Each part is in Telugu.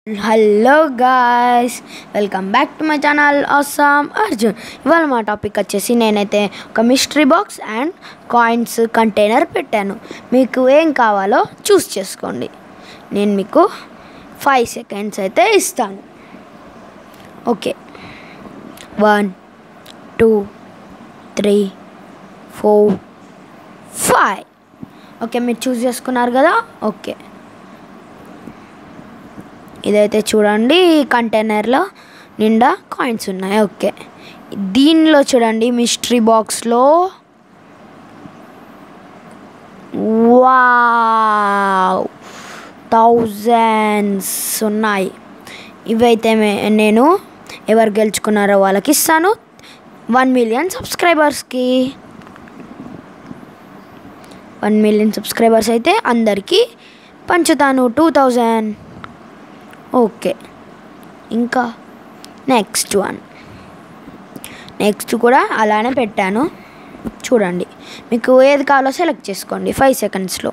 hello guys welcome back to my channel Assam Arjun ఇవాళ మా టాపిక్ వచ్చేసి నేనైతే ఒక mystery box and coins container పెట్టాను మీకు ఏం కావాలో చూస్ చేసుకోండి నేను మీకు ఫైవ్ సెకండ్స్ అయితే ఇస్తాను okay one two three four five okay మీరు చూస్ చేసుకున్నారు కదా ఓకే ఇదైతే చూడండి ఈ కంటైనర్లో నిండా కాయిన్స్ ఉన్నాయి ఓకే దీనిలో చూడండి మిస్టరీ బాక్స్లో వావ్ థౌజండ్స్ ఉన్నాయి ఇవైతే మే- నేను ఎవరు గెలుచుకున్నారో వాళ్ళకి ఇస్తాను వన్ మిలియన్ సబ్స్క్రైబర్స్కి వన్ మిలియన్ సబ్స్క్రైబర్స్ అయితే అందరికీ పంచుతాను టూ థౌజండ్ ఓకే ఇంకా నెక్స్ట్ వన్ నెక్స్ట్ కూడా అలానే పెట్టాను చూడండి మీకు ఏది కావాలో సెలెక్ట్ చేసుకోండి ఫైవ్ సెకండ్స్లో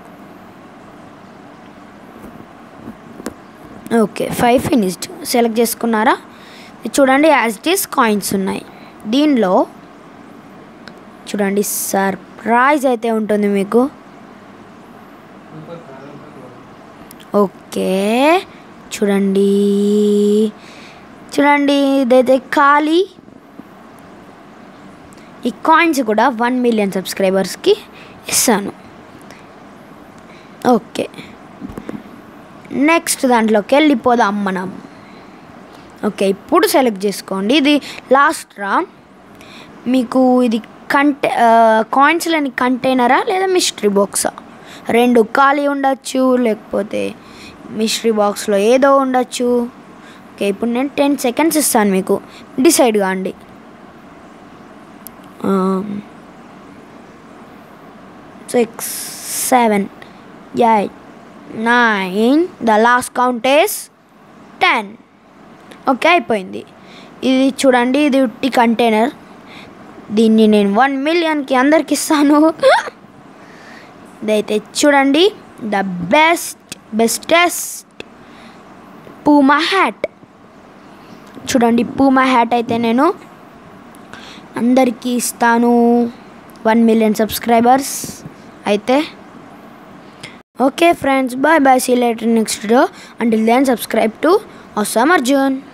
ఓకే ఫైవ్ ఫినిష్డ్ సెలెక్ట్ చేసుకున్నారా ఇది చూడండి యాజ్ ఇట్ ఈస్ కాయిన్స్ ఉన్నాయి దీనిలో చూడండి సర్ప్రైజ్ అయితే ఉంటుంది మీకు ఓకే చూడండి చూడండి ఇదైతే ఖాళీ ఈ కాయిన్స్ కూడా వన్ మిలియన్ సబ్స్క్రైబర్స్కి ఇస్తాను ఓకే నెక్స్ట్ దాంట్లోకి వెళ్ళిపోదాం మనం ఓకే ఇప్పుడు సెలెక్ట్ చేసుకోండి ఇది లాస్ట్ రా మీకు ఇది కంటే కాయిన్స్లని కంటైనరా లేదా మిస్టరీ బాక్సా రెండు ఖాళీ ఉండొచ్చు లేకపోతే మిస్టరీ బాక్స్లో ఏదో ఉండొచ్చు ఓకే ఇప్పుడు నేను టెన్ సెకండ్స్ ఇస్తాను మీకు డిసైడ్ కాండి six seven eight nine the last count is ten okay అయిపోయింది ఇది చూడండి ఇది ఉట్టి కంటైనర్ దీన్ని నేను వన్ మిలియన్కి అందరికి ఇస్తాను ఇదైతే చూడండి the best bestest Puma hat చూడండి పూమా హ్యాట్ అయితే నేను అందరికీ ఇస్తాను వన్ మిలియన్ సబ్స్క్రైబర్స్ అయితే okay friends bye bye see later next video until then subscribe to Assam Arjun